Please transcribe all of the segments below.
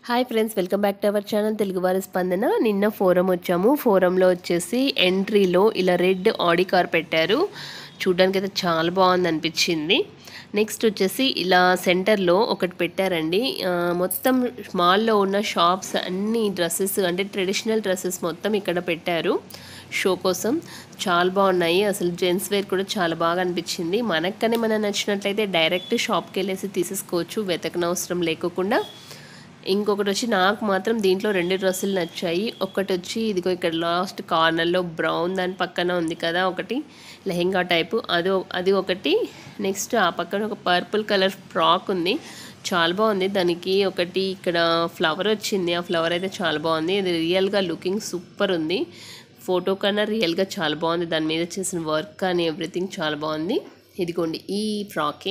hi friends welcome back to our channel Telugu వారి స్పందన నిన్న ఫోరం వచ్చాము ఫోరంలో వచ్చేసి ఎంట్రీలో ఇలా రెడ్ ఆడి కార్ పెట్టారు చూడడానికి అయితే చాలా బాగుంది అనిపించింది నెక్స్ట్ వచ్చేసి ఇలా సెంటర్లో ఒకటి పెట్టారండి ఆ, మొత్తం మాల్లో ఉన్న షాప్స్ అన్ని డ్రెస్సెస్ అంటే ట్రెడిషనల్ డ్రెస్సెస్ మొత్తం ఇక్కడ పెట్టారు షో కోసం చాలా బాగున్నాయి అసలు జెంట్స్ వేర్ కూడా చాలా బాగా అనిపించింది మనక్కనే మన నచ్చినట్లయితే డైరెక్ట్ షాప్కి వెళ్ళేసి తీసేసుకోవచ్చు వెతకనవసరం లేకోకుండా ఇంకొకటి వచ్చి నాకు మాత్రం దీంట్లో రెండు డ్రెస్సులు నచ్చాయి ఒకటి వచ్చి ఇదిగో ఇక్కడ లాస్ట్ కార్నర్లో బ్రౌన్ దాని పక్కన ఉంది కదా ఒకటి లెహెంగా టైపు అది అది ఒకటి నెక్స్ట్ ఆ పక్కన ఒక పర్పుల్ కలర్ ఫ్రాక్ ఉంది చాలా బాగుంది దానికి ఒకటి ఇక్కడ ఫ్లవర్ వచ్చింది ఆ ఫ్లవర్ అయితే చాలా బాగుంది ఇది రియల్గా లుకింగ్ సూపర్ ఉంది ఫోటో కన్నా రియల్గా చాలా బాగుంది దాని మీద చేసిన వర్క్ కానీ ఎవ్రీథింగ్ చాలా బాగుంది ఇదిగోండి ఈ ఫ్రాకే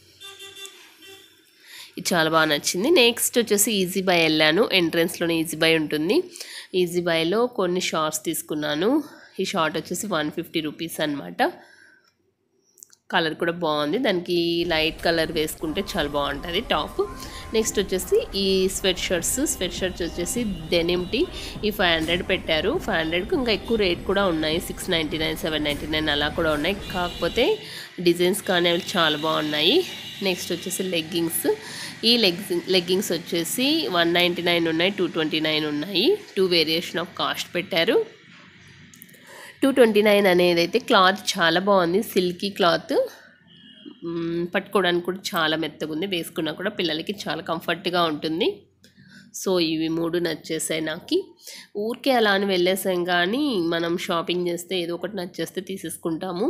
ఇది చాలా బాగా నచ్చింది నెక్స్ట్ వచ్చేసి ఈజీ బై వెళ్ళాను ఎంట్రన్స్లోనే ఈజీ బై ఉంటుంది ఈజీ బైలో కొన్ని షార్ట్స్ తీసుకున్నాను ఈ షార్ట్ వచ్చేసి వన్ ఫిఫ్టీ రూపీస్ అనమాట కలర్ కూడా బాగుంది దానికి లైట్ కలర్ వేసుకుంటే చాలా బాగుంటుంది టాప్ నెక్స్ట్ వచ్చేసి ఈ స్వెట్ షర్ట్స్ స్వెట్ షర్ట్స్ వచ్చేసి డెనిమ్ టీ ఈ ఫైవ్ హండ్రెడ్ పెట్టారు ఫైవ్ హండ్రెడ్కి ఇంకా ఎక్కువ రేట్ కూడా ఉన్నాయి six ninety nine seven ninety nine అలా కూడా ఉన్నాయి కాకపోతే డిజైన్స్ కానీ అవి చాలా బాగున్నాయి నెక్స్ట్ వచ్చేసి లెగ్గింగ్స్ ఈ లెగ్గింగ్ లెగ్గింగ్స్ వచ్చేసి వన్ నైంటీ నైన్ ఉన్నాయి టూ ట్వంటీ నైన్ ఉన్నాయి టూ వేరియేషన్ ఆఫ్ కాస్ట్ పెట్టారు టూ ట్వంటీ నైన్ అనేది అయితే క్లాత్ చాలా బాగుంది సిల్కీ క్లాత్ మ్మ్, పట్టుకోవడానికి కూడా చాలా మెత్తగా ఉంది వేసుకున్నా కూడా పిల్లలకి చాలా కంఫర్ట్గా ఉంటుంది సో ఇవి మూడు నచ్చేసాయి నాకు ఊరికే అలా అని వెళ్ళేసాం కానీ మనం షాపింగ్ చేస్తే ఏదో ఒకటి నచ్చేస్తే తీసేసుకుంటాము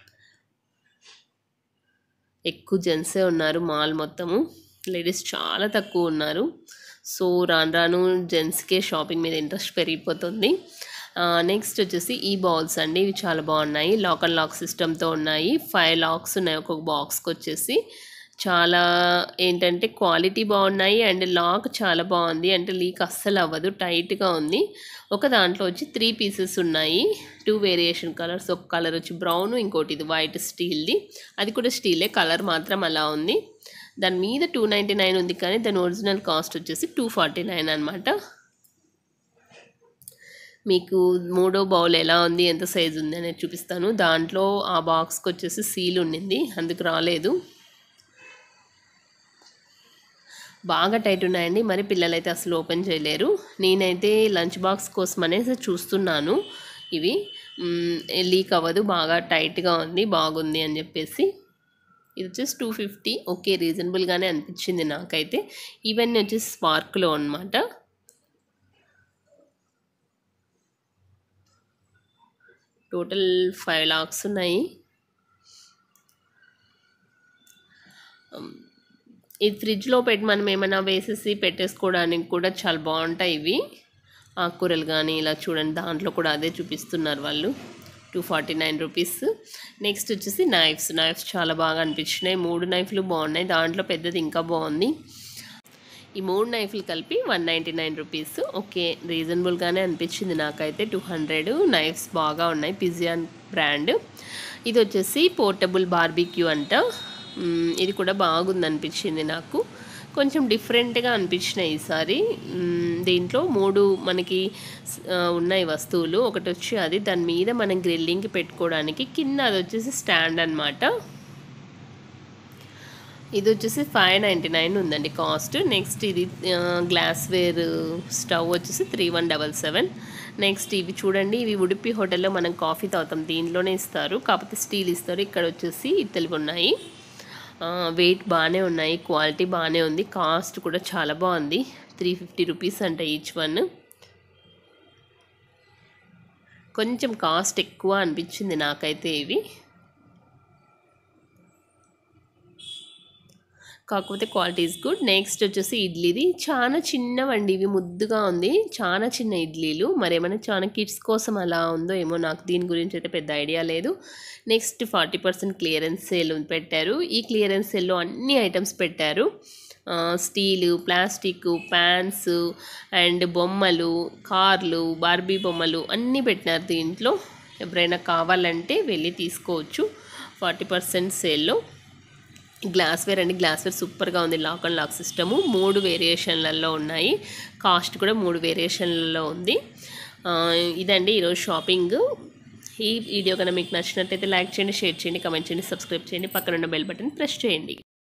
ఎక్కువ జెంట్సే ఉన్నారు మాల్ మొత్తము లేడీస్ చాలా తక్కువ ఉన్నారు సో రాను రాను జెంట్స్కే షాపింగ్ మీద ఇంట్రెస్ట్ పెరిగిపోతుంది నెక్స్ట్ వచ్చేసి ఈ బాల్స్ అండి ఇవి చాలా బాగున్నాయి లాక్ అండ్ లాక్ సిస్టమ్తో ఉన్నాయి ఫైవ్ లాక్స్ ఉన్నాయి ఒక్కొక్క బాక్స్కి వచ్చేసి చాలా ఏంటంటే క్వాలిటీ బాగున్నాయి అండ్ లాక్ చాలా బాగుంది అంటే లీక్ అస్సలు అవ్వదు టైట్గా ఉంది ఒక దాంట్లో వచ్చి త్రీ పీసెస్ ఉన్నాయి టూ వేరియేషన్ కలర్స్ ఒక కలర్ వచ్చి బ్రౌన్ ఇంకోటి ఇది వైట్ స్టీల్ది అది కూడా స్టీలే కలర్ మాత్రం అలా ఉంది దాని మీద టూ నైంటీ నైన్ ఉంది కానీ దాని ఒరిజినల్ కాస్ట్ వచ్చేసి టూ ఫార్టీ నైన్ అనమాట మీకు మూడో బౌల్ ఎలా ఉంది ఎంత సైజు ఉంది అనేది చూపిస్తాను దాంట్లో ఆ బాక్స్కి వచ్చేసి సీల్ ఉండింది అందుకు రాలేదు బాగా టైట్ ఉన్నాయండి మరి పిల్లలైతే అసలు ఓపెన్ చేయలేరు నేనైతే లంచ్ బాక్స్ కోసం అనేసి చూస్తున్నాను ఇవి లీక్ అవ్వదు బాగా టైట్గా ఉంది బాగుంది అని చెప్పేసి ఇది వచ్చేసి టూ ఫిఫ్టీ ఓకే రీజనబుల్గానే అనిపించింది నాకైతే ఇవన్నీ వచ్చేసి స్పార్క్లో అనమాట టోటల్ ఫైవ్ లాక్స్ ఉన్నాయి ఈ ఫ్రిడ్జ్లో పెట్టి మనం ఏమైనా వేసేసి పెట్టేసుకోవడానికి కూడా చాలా బాగుంటాయి ఇవి ఆకుకూరలు కానీ ఇలా చూడండి దాంట్లో కూడా అదే చూపిస్తున్నారు వాళ్ళు two forty nine rupees next వచ్చేసి నైఫ్స్ నైఫ్స్ చాలా బాగా అనిపించినాయి మూడు నైఫ్లు బాగున్నాయి దాంట్లో పెద్దది ఇంకా బాగుంది ఈ మూడు నైఫ్లు కలిపి one ninety nine rupees okay రీజనబుల్గానే అనిపించింది నాకైతే టూ హండ్రెడ్ నైఫ్స్ బాగా ఉన్నాయి పిజియాన్ బ్రాండ్ ఇది వచ్చేసి పోర్టబుల్ బార్బీక్యూ అంట మ్మ్, ఇది కూడా బాగుంది అనిపించింది నాకు కొంచెం డిఫరెంట్గా అనిపించినాయి ఈసారి మ్మ్, దీంట్లో మూడు మనకి ఆ, ఉన్నాయి వస్తువులు ఒకటి వచ్చి అది దాని మీద మనం గ్రిల్లింగ్కి పెట్టుకోవడానికి కింద అది వచ్చేసి స్టాండ్ అన్నమాట ఇది వచ్చేసి ఫైవ్ నైంటీ నైన్ ఉందండి కాస్ట్ నెక్స్ట్ ఇది గ్లాస్ వేర్ స్టవ్ వచ్చేసి three one double seven next ఇవి చూడండి ఇవి ఉడిపి హోటల్లో మనం కాఫీ తాగుతాం దీనిలోనే ఇస్తారు కాకపోతే స్టీల్ ఇస్తారు ఇక్కడ వచ్చేసి ఇత్తలివి ఉన్నాయి వెయిట్ బాగానే ఉన్నాయి క్వాలిటీ బాగానే ఉంది కాస్ట్ కూడా చాలా బాగుంది త్రీ ఫిఫ్టీ రూపీస్ అంట ఈచ్ వన్ కొంచెం కాస్ట్ ఎక్కువ అనిపించింది నాకైతే ఇవి కాకపోతే క్వాలిటీ ఇస్ గుడ్ నెక్స్ట్ వచ్చేసి ఇడ్లీది చాలా చిన్నవండి ఇవి ముద్దుగా ఉంది చాలా చిన్న ఇడ్లీలు మరేమైనా చాలా కిడ్స్ కోసం అలా ఉందో ఏమో నాకు దీని గురించి అయితే పెద్ద ఐడియా లేదు next forty percent clearance sale పెట్టారు ఈ క్లియరెన్స్ సేల్లో అన్ని ఐటమ్స్ పెట్టారు స్టీలు ప్లాస్టిక్ ప్యాన్స్ అండ్ బొమ్మలు కార్లు బార్బీ బొమ్మలు అన్నీ పెట్టినారు దీంట్లో ఎవరైనా కావాలంటే వెళ్ళి తీసుకోవచ్చు ఫార్టీ పర్సెంట్ సేల్లో గ్లాస్వేర్ అండి గ్లాస్వేర్ సూపర్గా ఉంది లాక్ అండ్ లాక్ సిస్టము మూడు వేరియేషన్లలో ఉన్నాయి కాస్ట్ కూడా మూడు వేరియేషన్లలో ఉంది ఆ, ఇదండి ఈరోజు షాపింగ్ ఈ వీడియో కనుక మీకు నచ్చినట్టయితే లైక్ చేయండి షేర్ చేయండి కమెంట్ చేయండి సబ్స్క్రైబ్ చేయండి పక్కన ఉన్న బెల్ బటన్ ప్రెస్ చేయండి